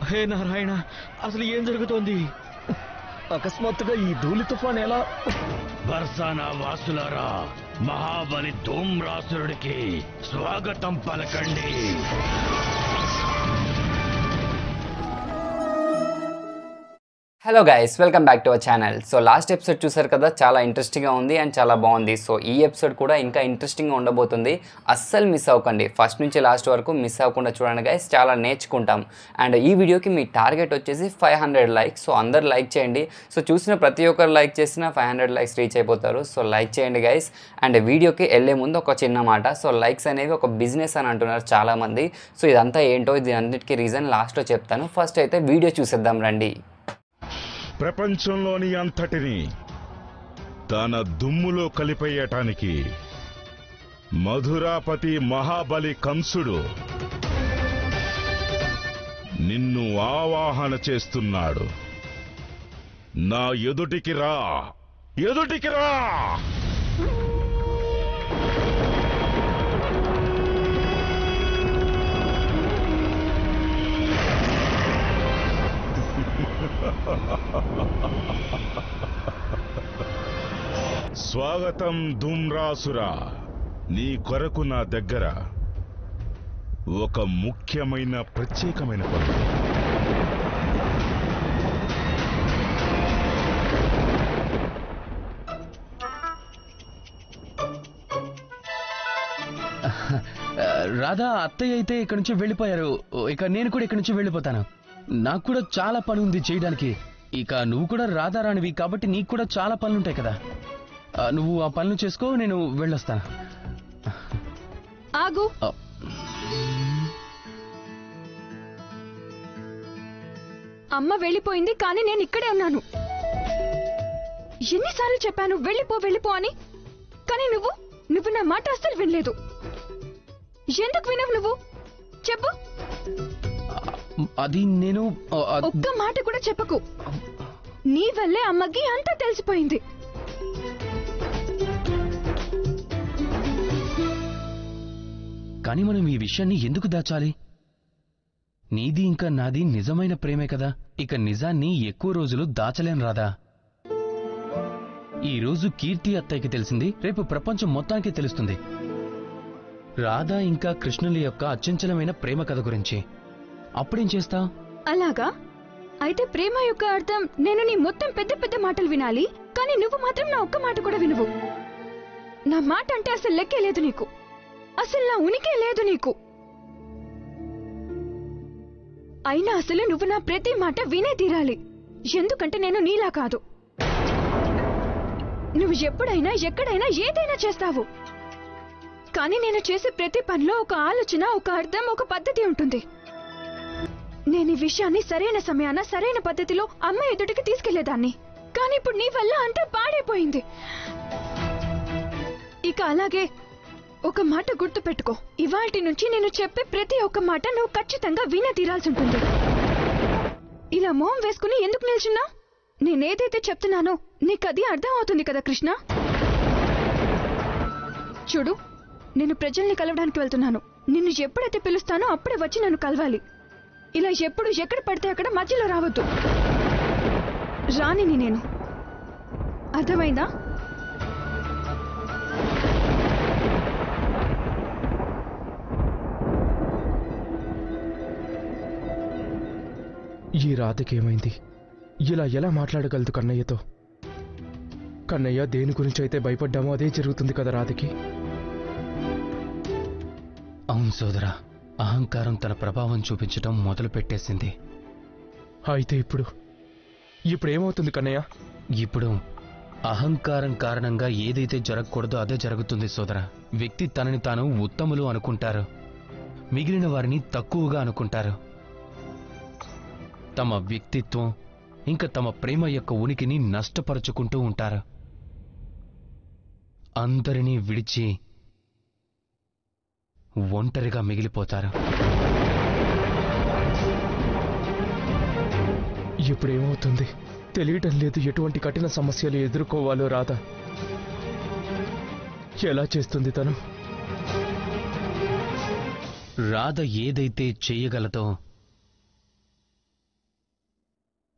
హే నారాయణ అసలు ఏం జరుగుతోంది అకస్మాత్తుగా ఈ ధూళి తుఫాన్ ఎలా బర్సానా వాసులారా మహాబలి ధూమ్రాసురుడికి స్వాగతం పలకండి hello guys welcome back to our channel so last episode చూసారు కదా చాలా ఇంట్రెస్టింగ్గా ఉంది అండ్ చాలా బాగుంది సో ఈ ఎపిసోడ్ కూడా ఇంకా ఇంట్రెస్టింగ్గా ఉండబోతుంది అస్సలు మిస్ అవ్వకండి ఫస్ట్ నుంచి లాస్ట్ వరకు మిస్ అవ్వకుండా చూడండి గైస్ చాలా నేర్చుకుంటాం అండ్ ఈ వీడియోకి మీ టార్గెట్ వచ్చేసి ఫైవ్ హండ్రెడ్ లైక్స్ సో అందరు లైక్ చేయండి సో చూసిన ప్రతి ఒక్కరు లైక్ చేసినా ఫైవ్ హండ్రెడ్ లైక్స్ రీచ్ అయిపోతారు సో లైక్ చేయండి గైస్ అండ్ వీడియోకి వెళ్ళే ముందు ఒక చిన్న మాట సో లైక్స్ అనేవి ఒక బిజినెస్ అని అంటున్నారు చాలామంది సో ఇదంతా ఏంటో ఇది అన్నిటికీ రీజన్ లాస్ట్లో చెప్తాను ఫస్ట్ అయితే వీడియో చూసేద్దాం రండి ప్రపంచంలోని అంతటిని తన దుమ్ములో కలిపేయటానికి మధురాపతి మహాబలి కంసుడు నిన్ను ఆవాహన చేస్తున్నాడు నా ఎదుటికి రా ఎదుటికి రా స్వాగతం ధూమ్రాసురా నీ కొరకు నా దగ్గర ఒక ముఖ్యమైన ప్రత్యేకమైన పని ఆ, రాధా అత్తయ్య అయితే ఇక్కడి నుంచి వెళ్ళిపోయారు ఇక నేను కూడా ఇక్కడి నుంచి వెళ్ళిపోతాను నాకు కూడా చాలా పని ఉంది చేయడానికి ఇక నువ్వు కూడా రాధారాణివి కాబట్టి నీకు కూడా చాలా పనులు ఉంటాయి కదా ఆ, నువ్వు ఆ పనులు చేసుకో నేను వెళ్ళొస్తాను ఆగు ఆ, అమ్మ వెళ్ళిపోయింది కానీ నేను ఇక్కడే ఉన్నాను ఎన్నిసార్లు చెప్పాను వెళ్ళిపో వెళ్ళిపో అని కానీ నువ్వు నువ్వు నా మాట అస్సలు వినలేదు ఎందుకు వినవు నువ్వు చెప్పు అది నేను ఆ, ఆ, ఒక్క మాట కూడా చెప్పకు నీ వల్లే అమ్మకి అంతా తెలిసిపోయింది కానీ మనం ఈ విషయాన్ని ఎందుకు దాచాలి నీది ఇంకా నాది నిజమైన ప్రేమే కదా ఇక నిజాన్ని ఎక్కువ రోజులు దాచలేం రాదా ఈ రోజు కీర్తి అత్తయ్యకి తెలిసింది రేపు ప్రపంచం మొత్తానికి తెలుస్తుంది రాధా ఇంకా కృష్ణుల యొక్క అత్యంచలమైన ప్రేమ కథ గురించి అప్పుడేం చేస్తావు అలాగా అయితే ప్రేమ యొక్క అర్థం నేను నీ మొత్తం పెద్ద పెద్ద మాటలు వినాలి కానీ నువ్వు మాత్రం నా ఒక్క మాట కూడా వినవు నా మాట అంటే అసలు లెక్కే లేదు నీకు అసలు నా ఉనికే లేదు నీకు అయినా అసలు నువ్వు నా ప్రతి మాట వినే తీరాలి ఎందుకంటే నేను నీలా కాదు నువ్వు ఎప్పుడైనా ఎక్కడైనా ఏదైనా చేస్తావు కానీ నేను చేసే ప్రతి పనిలో ఒక ఆలోచన ఒక అర్థం ఒక పద్ధతి ఉంటుంది నేను ఈ విషయాన్ని సరైన సమయాన సరైన పద్ధతిలో అమ్మ ఎదుటికి తీసుకెళ్లేదాన్ని కానీ ఇప్పుడు నీ వల్ల అంతా పాడైపోయింది ఇక అలాగే ఒక మాట గుర్తు పెట్టుకో ఇవాల్టి నుంచి నేను చెప్పే ప్రతి ఒక్క మాట నువ్వు ఖచ్చితంగా వినే తీరాల్సి ఉంటుంది ఇలా మొహం వేసుకుని ఎందుకు నిల్చున్నా నేనేదైతే చెప్తున్నానో నీకు అది అర్థం అవుతుంది కదా కృష్ణ చూడు నేను ప్రజల్ని కలవడానికి వెళ్తున్నాను నిన్ను ఎప్పుడైతే పిలుస్తానో అప్పుడే వచ్చి నన్ను కలవాలి ఇలా ఎప్పుడు ఎక్కడ పడితే అక్కడ మధ్యలో రావద్దు రానిని నేను అర్థమైందా ఈ రాధకేమైంది ఇలా ఎలా మాట్లాడగలదు కన్నయ్యతో కన్నయ్య దేని గురించి అయితే భయపడ్డామో అదే జరుగుతుంది కదా రాధకి అవును సోదరా అహంకారం తన ప్రభావం చూపించటం మొదలు పెట్టేసింది అయితే ఇప్పుడు ఇప్పుడు ఏమవుతుంది కన్నయ్య ఇప్పుడు అహంకారం కారణంగా ఏదైతే జరగకూడదో అదే జరుగుతుంది సోదరా వ్యక్తి తనని తాను ఉత్తములు అనుకుంటారు మిగిలిన వారిని తక్కువగా అనుకుంటారు తమ వ్యక్తిత్వం ఇంకా తమ ప్రేమ యొక్క ఉనికిని నష్టపరుచుకుంటూ ఉంటారు అందరినీ విడిచి ఒంటరిగా మిగిలిపోతారు ఇప్పుడు ఏమవుతుంది తెలియటం లేదు ఎటువంటి కఠిన సమస్యలు ఎదుర్కోవాలో రాధ ఎలా చేస్తుంది తను రాధ ఏదైతే చేయగలదో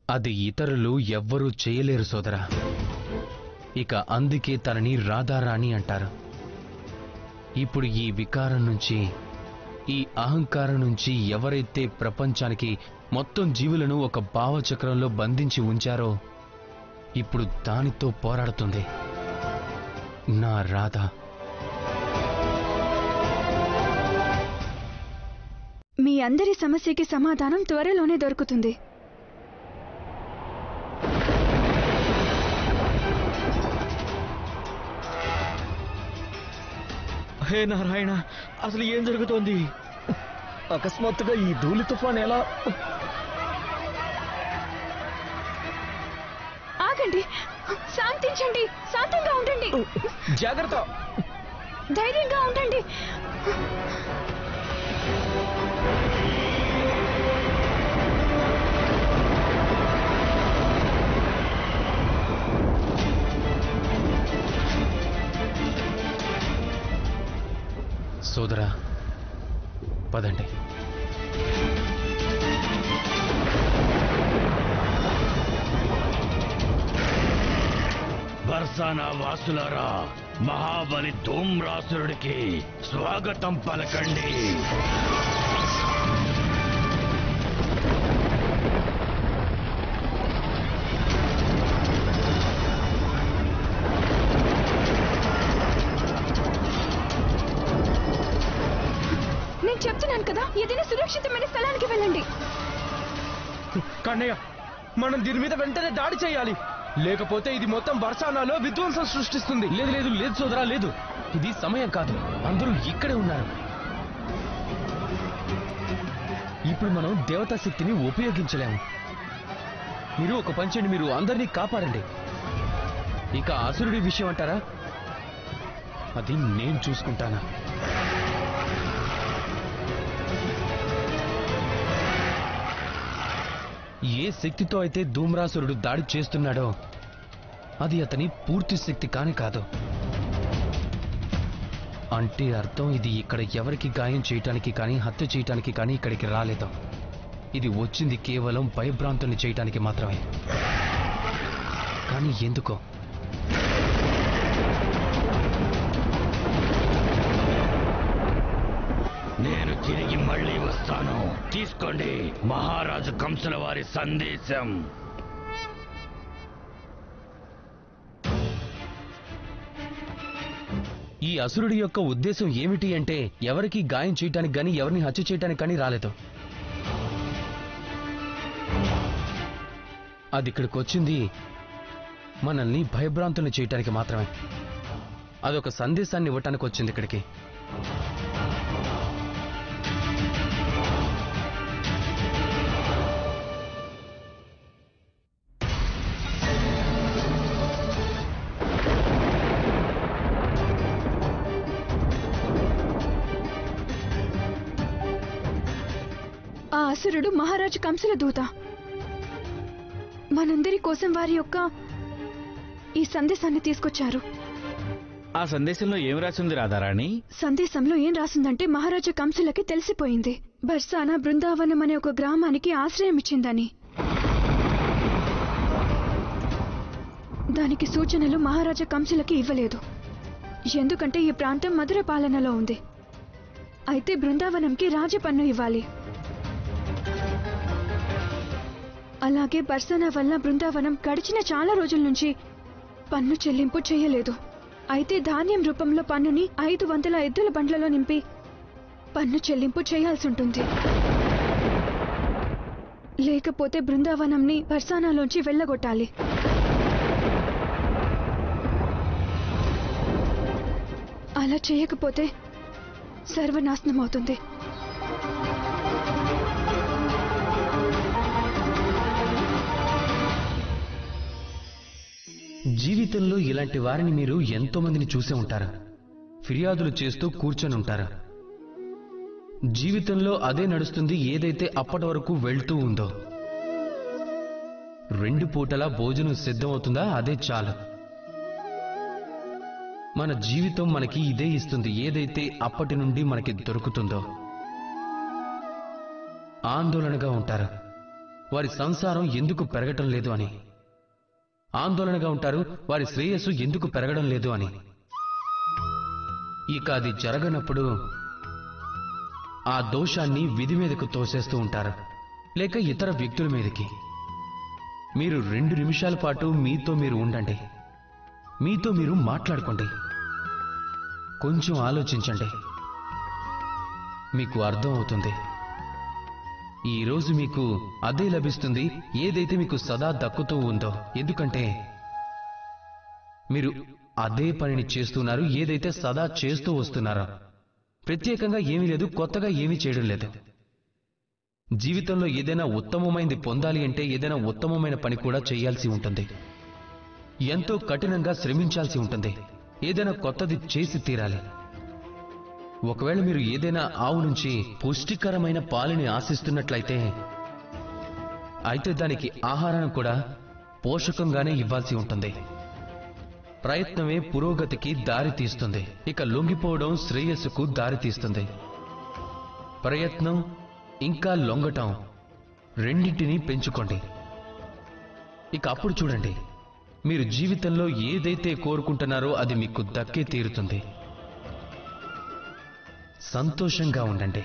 అది ఇతరులు ఎవ్వరూ చేయలేరు సోదరా ఇక అందుకే తనని రాధారాణి అంటారు ఇప్పుడు ఈ వికారం నుంచి ఈ అహంకారం నుంచి ఎవరైతే ప్రపంచానికి మొత్తం జీవులను ఒక భావచక్రంలో బంధించి ఉంచారో ఇప్పుడు దానితో పోరాడుతుంది నా రాధ మీ అందరి సమస్యకి సమాధానం త్వరలోనే దొరుకుతుంది హే నారాయణ అసలు ఏం జరుగుతోంది అకస్మాత్తుగా ఈ ధూళి తుఫాన్ ఎలా ఆగండి శాంతించండి శాంతంగా ఉండండి జాగ్రత్త ధైర్యంగా ఉండండి సోదరా పదండి బర్సానా వాసులారా మహాబలి ధూమ్రాసురుడికి స్వాగతం పలకండి నేను చెప్తున్నాను కదా ఏదైనా సురక్షితమైన స్థలానికి వెళ్ళండి కన్నయ్య మనం దీని మీద వెంటనే దాడి చేయాలి లేకపోతే ఇది మొత్తం బర్సానాలో విధ్వంసం సృష్టిస్తుంది లేదు లేదు లేదు సోదరా లేదు ఇది సమయం కాదు అందరూ ఇక్కడే ఉన్నారు ఇప్పుడు మనం దేవతా శక్తిని ఉపయోగించలేము మీరు ఒక పంచండి మీరు అందరినీ కాపాడండి ఇక అసురుడి విషయం అంటారా అది నేను చూసుకుంటానా ఏ శక్తితో అయితే ధూమ్రాసురుడు దాడి చేస్తున్నాడో అది అతని పూర్తి శక్తి కాని కాదు అంటే అర్థం ఇది ఇక్కడ ఎవరికి గాయం చేయటానికి కానీ హత్య చేయటానికి కానీ ఇక్కడికి రాలేదు ఇది వచ్చింది కేవలం భయభ్రాంతుల్ని చేయటానికి మాత్రమే కానీ ఎందుకో నేను తిరిగి మళ్ళీ వస్తాను తీసుకోండి మహారాజు కంసుల వారి సందేశం ఈ అసురుడి యొక్క ఉద్దేశం ఏమిటి అంటే ఎవరికి గాయం చేయటానికి కానీ ఎవరిని హత్య చేయటానికి కానీ రాలేదు అది ఇక్కడికి వచ్చింది మనల్ని భయభ్రాంతుల్ని చేయటానికి మాత్రమే అదొక సందేశాన్ని ఇవ్వటానికి వచ్చింది ఇక్కడికి ఆ అసురుడు మహారాజు కంసుల దూత మనందరి కోసం వారి యొక్క ఈ సందేశాన్ని తీసుకొచ్చారు ఆ సందేశంలో ఏం రాసింది రాధారాణి సందేశంలో ఏం రాసిందంటే మహారాజా కంసులకి తెలిసిపోయింది బర్సానా బృందావనం అనే ఒక గ్రామానికి ఆశ్రయం ఇచ్చిందని దానికి సూచనలు మహారాజా కంసులకి ఇవ్వలేదు ఎందుకంటే ఈ ప్రాంతం మధుర పాలనలో ఉంది అయితే బృందావనంకి రాజపన్ను ఇవ్వాలి అలాగే బర్సనా వల్ల బృందావనం గడిచిన చాలా రోజుల నుంచి పన్ను చెల్లింపు చేయలేదు అయితే ధాన్యం రూపంలో పన్నుని ఐదు వందల ఎద్దుల బండ్లలో నింపి పన్ను చెల్లింపు చేయాల్సి ఉంటుంది లేకపోతే బృందావనంని బర్సానాలోంచి వెళ్ళగొట్టాలి అలా చేయకపోతే సర్వనాశనం అవుతుంది జీవితంలో ఇలాంటి వారిని మీరు ఎంతో మందిని చూసే ఉంటారు ఫిర్యాదులు చేస్తూ కూర్చొని ఉంటారు జీవితంలో అదే నడుస్తుంది ఏదైతే అప్పటి వరకు వెళ్తూ ఉందో రెండు పూటలా భోజనం సిద్ధమవుతుందా అదే చాలు మన జీవితం మనకి ఇదే ఇస్తుంది ఏదైతే అప్పటి నుండి మనకి దొరుకుతుందో ఆందోళనగా ఉంటారు వారి సంసారం ఎందుకు పెరగటం లేదు అని ఆందోళనగా ఉంటారు వారి శ్రేయస్సు ఎందుకు పెరగడం లేదు అని ఇక అది జరగనప్పుడు ఆ దోషాన్ని విధి మీదకు తోసేస్తూ ఉంటారు లేక ఇతర వ్యక్తుల మీదకి మీరు రెండు నిమిషాల పాటు మీతో మీరు ఉండండి మీతో మీరు మాట్లాడుకోండి కొంచెం ఆలోచించండి మీకు అర్థం అవుతుంది ఈరోజు మీకు అదే లభిస్తుంది ఏదైతే మీకు సదా దక్కుతూ ఉందో ఎందుకంటే మీరు అదే పనిని చేస్తున్నారు ఏదైతే సదా చేస్తూ వస్తున్నారో ప్రత్యేకంగా ఏమీ లేదు కొత్తగా ఏమీ చేయడం లేదు జీవితంలో ఏదైనా ఉత్తమమైనది పొందాలి అంటే ఏదైనా ఉత్తమమైన పని కూడా చేయాల్సి ఉంటుంది ఎంతో కఠినంగా శ్రమించాల్సి ఉంటుంది ఏదైనా కొత్తది చేసి తీరాలి ఒకవేళ మీరు ఏదైనా ఆవు నుంచి పుష్టికరమైన పాలని ఆశిస్తున్నట్లయితే అయితే దానికి ఆహారాన్ని కూడా పోషకంగానే ఇవ్వాల్సి ఉంటుంది ప్రయత్నమే పురోగతికి దారి తీస్తుంది ఇక లొంగిపోవడం శ్రేయస్సుకు దారి తీస్తుంది ప్రయత్నం ఇంకా లొంగటం రెండింటినీ పెంచుకోండి ఇక అప్పుడు చూడండి మీరు జీవితంలో ఏదైతే కోరుకుంటున్నారో అది మీకు దక్కే తీరుతుంది సంతోషంగా ఉండండి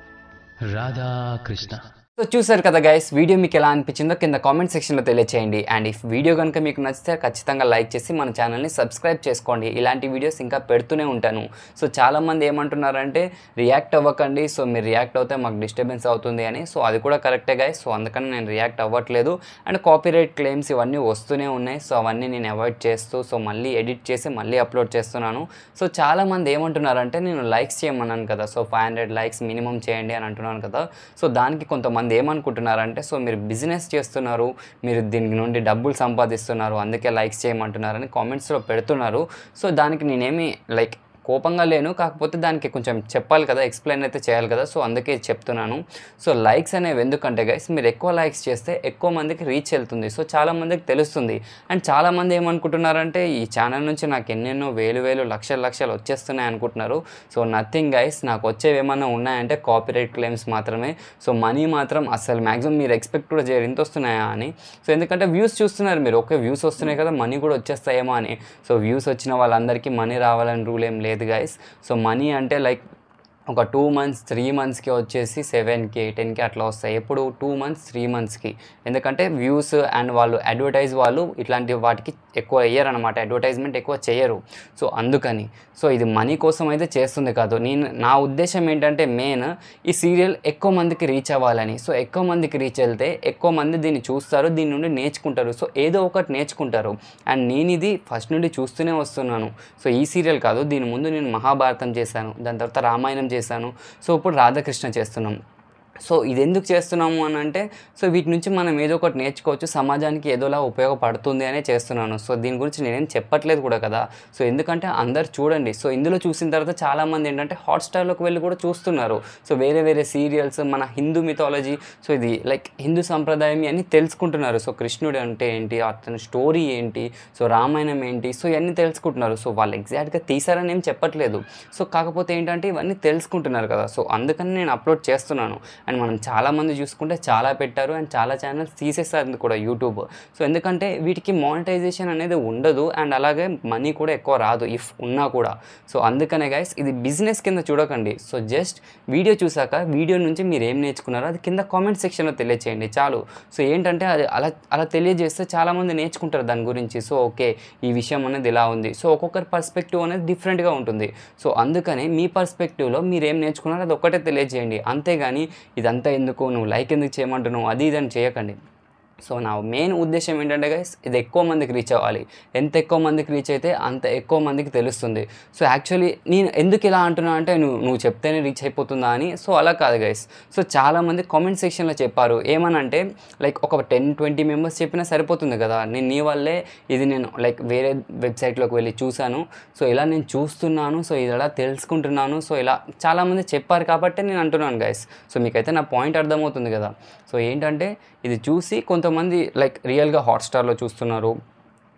రాధాకృష్ణ సో చూసారు కదా గైస్ వీడియో మీకు ఎలా అనిపించిందో కింద కామెంట్ సెక్షన్లో తెలియచేయండి అండ్ ఈ వీడియో కనుక మీకు నచ్చితే ఖచ్చితంగా లైక్ చేసి మన ఛానల్ని సబ్స్క్రైబ్ చేసుకోండి ఇలాంటి వీడియోస్ ఇంకా పెడుతూనే ఉంటాను సో చాలామంది ఏమంటున్నారంటే రియాక్ట్ అవ్వకండి సో మీరు రియాక్ట్ అవుతే మాకు డిస్టర్బెన్స్ అవుతుంది అని సో అది కూడా కరెక్టే గైస్ సో అందుకని నేను రియాక్ట్ అవ్వట్లేదు అండ్ కాపీరైట్ క్లెయిమ్స్ ఇవన్నీ వస్తూనే ఉన్నాయి సో అవన్నీ నేను అవాయిడ్ చేస్తూ సో మళ్ళీ ఎడిట్ చేసి మళ్ళీ అప్లోడ్ చేస్తున్నాను సో చాలామంది ఏమంటున్నారంటే నేను లైక్స్ చేయమన్నాను కదా so five hundred likes minimum చేయండి అని అంటున్నాను కదా సో దానికి కొంతమంది ఏమనుకుంటున్నారంటే సో మీరు బిజినెస్ చేస్తున్నారు మీరు దీని నుండి డబ్బులు సంపాదిస్తున్నారు అందుకే లైక్స్ చేయమంటున్నారని కామెంట్స్లో పెడుతున్నారు సో దానికి నేనేమి లైక్ కోపంగా లేను కాకపోతే దానికి కొంచెం చెప్పాలి కదా ఎక్స్ప్లెయిన్ అయితే చేయాలి కదా సో అందుకే చెప్తున్నాను సో లైక్స్ అనేవి ఎందుకంటే గైస్ మీరు ఎక్కువ లైక్స్ చేస్తే ఎక్కువ మందికి రీచ్ వెళ్తుంది సో చాలా మందికి తెలుస్తుంది అండ్ చాలామంది ఏమనుకుంటున్నారంటే ఈ ఛానల్ నుంచి నాకు ఎన్నెన్నో వేలు వేలు లక్షల లక్షలు వచ్చేస్తున్నాయి అనుకుంటున్నారు సో నథింగ్ గైస్ నాకు వచ్చేవి ఏమన్నా ఉన్నాయంటే కాపీరైట్ క్లెయిమ్స్ మాత్రమే సో మనీ మాత్రం అసలు మ్యాక్సిమం మీరు ఎక్స్పెక్ట్ కూడా చేయరు ఇంత వస్తున్నాయా అని సో ఎందుకంటే వ్యూస్ చూస్తున్నారు మీరు ఓకే వ్యూస్ వస్తున్నాయి కదా మనీ కూడా వచ్చేస్తాయేమో అని సో వ్యూస్ వచ్చిన వాళ్ళందరికీ మనీ రావాలని రూల్ ఏం లేదు గైస్ సో మనీ అంటే లైక్ ఒక టూ మంత్స్ త్రీ మంత్స్కి వచ్చేసి సెవెన్కి టెన్కి అట్లా వస్తాయి ఎప్పుడు టూ మంత్స్ త్రీ మంత్స్కి ఎందుకంటే వ్యూస్ అండ్ వాళ్ళు అడ్వర్టైజ్ వాళ్ళు ఇట్లాంటి వాటికి ఎక్కువ వేయరు అనమాట అడ్వర్టైజ్మెంట్ ఎక్కువ చేయరు సో అందుకని సో ఇది మనీ కోసం అయితే చేస్తుంది కాదు నేను నా ఉద్దేశం ఏంటంటే మెయిన్ ఈ సీరియల్ ఎక్కువ మందికి రీచ్ అవ్వాలని సో ఎక్కువ మందికి రీచ్ వెళ్తే ఎక్కువ మంది దీన్ని చూస్తారు దీని నుండి నేర్చుకుంటారు సో ఏదో ఒకటి నేర్చుకుంటారు అండ్ నేను ఇది ఫస్ట్ నుండి చూస్తూనే వస్తున్నాను సో ఈ సీరియల్ కాదు దీని ముందు నేను మహాభారతం చేశాను దాని తర్వాత రామాయణం చేశాను సో ఇప్పుడు రాధాకృష్ణ చేస్తున్నాం సో ఇది ఎందుకు చేస్తున్నాము అని అంటే సో వీటి నుంచి మనం ఏదో ఒకటి నేర్చుకోవచ్చు సమాజానికి ఏదోలా ఉపయోగపడుతుంది అనే చేస్తున్నాను సో దీని గురించి నేనేం చెప్పట్లేదు కూడా కదా సో ఎందుకంటే అందరు చూడండి సో ఇందులో చూసిన తర్వాత చాలామంది ఏంటంటే హాట్స్టార్లోకి వెళ్ళి కూడా చూస్తున్నారు సో వేరే వేరే సీరియల్స్ మన హిందూ మిథాలజీ సో ఇది లైక్ హిందూ సంప్రదాయం అన్ని తెలుసుకుంటున్నారు సో కృష్ణుడు అంటే ఏంటి అతని స్టోరీ ఏంటి సో రామాయణం ఏంటి సో ఇవన్నీ తెలుసుకుంటున్నారు సో వాళ్ళు ఎగ్జాక్ట్గా తీసారని ఏం చెప్పట్లేదు సో కాకపోతే ఏంటంటే ఇవన్నీ తెలుసుకుంటున్నారు కదా సో అందుకని నేను అప్లోడ్ చేస్తున్నాను అండ్ మనం చాలామంది చూసుకుంటే చాలా పెట్టారు అండ్ చాలా ఛానల్స్ తీసేస్తారు కూడా యూట్యూబ్ సో ఎందుకంటే వీటికి మానిటైజేషన్ అనేది ఉండదు అండ్ అలాగే మనీ కూడా ఎక్కువ రాదు ఇఫ్ ఉన్నా కూడా సో అందుకనే గైస్ ఇది బిజినెస్ కింద చూడకండి సో జస్ట్ వీడియో చూసాక వీడియో నుంచి మీరు ఏం నేర్చుకున్నారో అది కింద కామెంట్ సెక్షన్లో తెలియచేయండి చాలు సో ఏంటంటే అది అలా అలా తెలియజేస్తే చాలామంది నేర్చుకుంటారు దాని గురించి సో ఓకే ఈ విషయం అనేది ఇలా ఉంది సో ఒక్కొక్కరి పర్స్పెక్టివ్ అనేది డిఫరెంట్గా ఉంటుంది సో అందుకనే మీ పర్స్పెక్టివ్లో మీరు ఏం నేర్చుకున్నారో అది ఒక్కటే తెలియజేయండి అంతేగాని ఇదంతా ఎందుకు నువ్వు లైక్ ఎందుకు చేయమంటున్నావు అది ఇది అని చేయకండి సో నా మెయిన్ ఉద్దేశం ఏంటంటే గైస్ ఇది ఎక్కువ మందికి రీచ్ అవ్వాలి ఎంత ఎక్కువ మందికి రీచ్ అయితే అంత ఎక్కువ మందికి తెలుస్తుంది సో యాక్చువల్లీ నేను ఎందుకు ఇలా అంటున్నా అంటే నువ్వు నువ్వు చెప్తేనే రీచ్ అయిపోతుందా అని సో అలా కాదు గైస్ సో చాలామంది కామెంట్ సెక్షన్లో చెప్పారు ఏమనంటే లైక్ ఒక టెన్ ట్వంటీ మెంబర్స్ చెప్పినా సరిపోతుంది కదా నేను నీ వల్లే ఇది నేను లైక్ వేరే వెబ్సైట్లోకి వెళ్ళి చూశాను సో ఇలా నేను చూస్తున్నాను సో ఇది ఇలా తెలుసుకుంటున్నాను సో ఇలా చాలామంది చెప్పారు కాబట్టి నేను అంటున్నాను గైస్ సో మీకైతే నా పాయింట్ అర్థమవుతుంది కదా సో ఏంటంటే ఇది చూసి కొంతమంది లైక్ రియల్గా హాట్స్టార్లో చూస్తున్నారు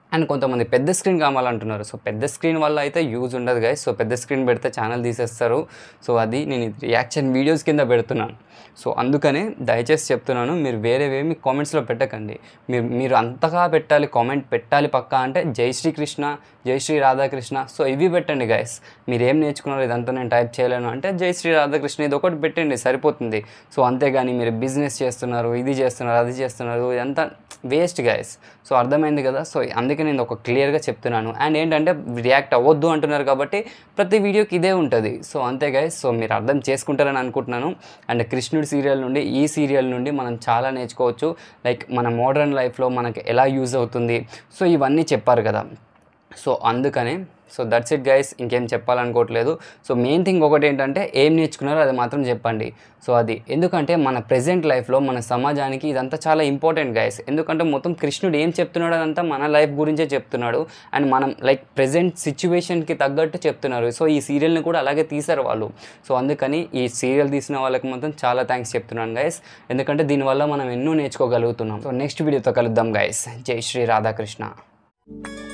అండ్ కొంతమంది పెద్ద స్క్రీన్ కావాలంటున్నారు సో పెద్ద స్క్రీన్ వల్ల అయితే యూజ్ ఉండదు గైస్ సో పెద్ద స్క్రీన్ పెడితే ఛానల్ తీసేస్తారు సో అది నేను ఇది రియాక్షన్ వీడియోస్ కింద పెడుతున్నాను సో అందుకనే దయచేసి చెప్తున్నాను మీరు వేరేవేమి కామెంట్స్లో పెట్టకండి మీరు మీరు అంతగా పెట్టాలి కామెంట్ పెట్టాలి పక్కా అంటే జై శ్రీకృష్ణ జై శ్రీ రాధాకృష్ణ సో ఇవి పెట్టండి గైస్ మీరు ఏం నేర్చుకున్నారు ఇదంతా నేను టైప్ చేయలేను అంటే జై శ్రీ రాధాకృష్ణ ఇది ఒకటి పెట్టండి సరిపోతుంది సో అంతేగాని మీరు బిజినెస్ చేస్తున్నారు ఇది చేస్తున్నారు అది చేస్తున్నారు ఇదంతా వేస్ట్ గైస్ సో అర్థమైంది కదా సో అందుకే నేను ఒక క్లియర్గా చెప్తున్నాను అండ్ ఏంటంటే రియాక్ట్ అవ్వద్దు అంటున్నారు కాబట్టి ప్రతి వీడియోకి ఇదే ఉంటుంది సో అంతే గైస్ సో మీరు అర్థం చేసుకుంటారని అనుకుంటున్నాను అండ్ కృష్ణుడి సీరియల్ నుండి ఈ సీరియల్ నుండి మనం చాలా నేర్చుకోవచ్చు లైక్ మన మోడర్న్ లైఫ్లో మనకి ఎలా యూజ్ అవుతుంది సో ఇవన్నీ చెప్పారు కదా సో అందుకనే సో దట్స్ ఇట్ గైస్ ఇంకేం చెప్పాలనుకోవట్లేదు సో మెయిన్ థింగ్ ఒకటి ఏంటంటే ఏం నేర్చుకున్నారో అది మాత్రం చెప్పండి సో అది ఎందుకంటే మన ప్రెజెంట్ లైఫ్లో మన సమాజానికి ఇదంతా చాలా ఇంపార్టెంట్ గైస్ ఎందుకంటే మొత్తం కృష్ణుడు ఏం చెప్తున్నాడు అదంతా మన లైఫ్ గురించే చెప్తున్నాడు అండ్ మనం లైక్ ప్రెజెంట్ సిచ్యువేషన్కి తగ్గట్టు చెప్తున్నారు సో ఈ సీరియల్ని కూడా అలాగే తీశారు వాళ్ళు సో అందుకని ఈ సీరియల్ తీసిన వాళ్ళకి మాత్రం చాలా థ్యాంక్స్ చెప్తున్నాను గైస్ ఎందుకంటే దీనివల్ల మనం ఎన్నో నేర్చుకోగలుగుతున్నాం సో నెక్స్ట్ వీడియోతో కలుద్దాం గైస్ జై శ్రీ రాధాకృష్ణ